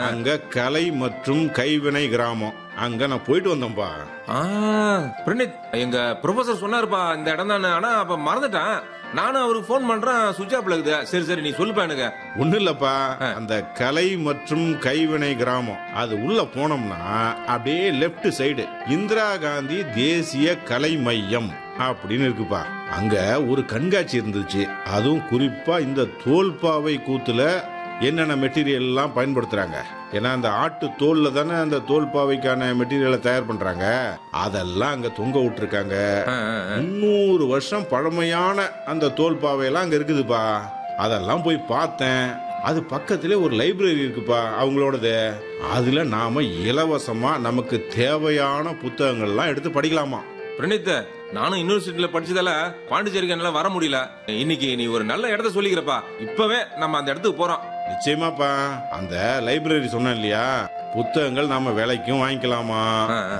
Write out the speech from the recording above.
அங்க கலை மற்றும் கைவினை கிராமம் அங்க நான் போயிட்டு வந்தேன்பா ஆ, பிரணீத் எங்க ப்ரொஃபசர் சொன்னாருப்பா இந்த இடம் தானே ஆனா அப்ப மறந்துட்டேன் நானும் அவருக்கு ஃபோன் பண்றேன் சுவிட்ச் ஆப்ல இருக்குது சரி சரி நீ சொல்லுப்பா எனக்கு ஒண்ணு இல்லப்பா அந்த கலை மற்றும் கைவினை கிராமம் அது உள்ள போனோம்னா அப்படியே லெஃப்ட் சைடு இந்திரா காந்தி தேசிய கலை மையம் அப்படின்னு இருக்குப்பா அங்க ஒரு கண்காட்சி இருந்துச்சு அதுவும் குறிப்பா இந்த தோல்பாவை கூத்துல என்னென்ன மெட்டீரியல் எல்லாம் பயன்படுத்துறாங்க ஏன்னா அந்த ஆட்டு தோல்ல தானே அந்த தோல்பாவைக்கான மெட்டீரியலை தயார் பண்றாங்க அதெல்லாம் அங்க தொங்க விட்டுருக்காங்க ஆ, ஆ, ஆ. முன்னூறு வருஷம் பழமையான அந்த தோல்பாவையெல்லாம் அங்க இருக்குதுப்பா அதெல்லாம் போய் பார்த்தேன் அது பக்கத்திலே ஒரு லைப்ரரி இருக்குப்பா அவங்களோடது அதுல நாம இலவசமா நமக்கு தேவையான புத்தகங்கள்லாம் எடுத்து படிக்கலாமா பிரணீத் நானும் யூனிவர்சிட்டியில படிச்சதால பாண்டிச்சேரிக்கு என்னால வர முடியல இன்னைக்கு நீ ஒரு நல்ல இடத்த சொல்லிக்கிறப்பா இப்பவே நம்ம அந்த இடத்துக்கு போறோம் நிச்சயமாப்பா அந்த லைப்ரரி சொன்னேன் இல்லையா புத்தகங்கள் நாம விலைக்கும் வாங்கிக்கலாமா ஆ, ஆ.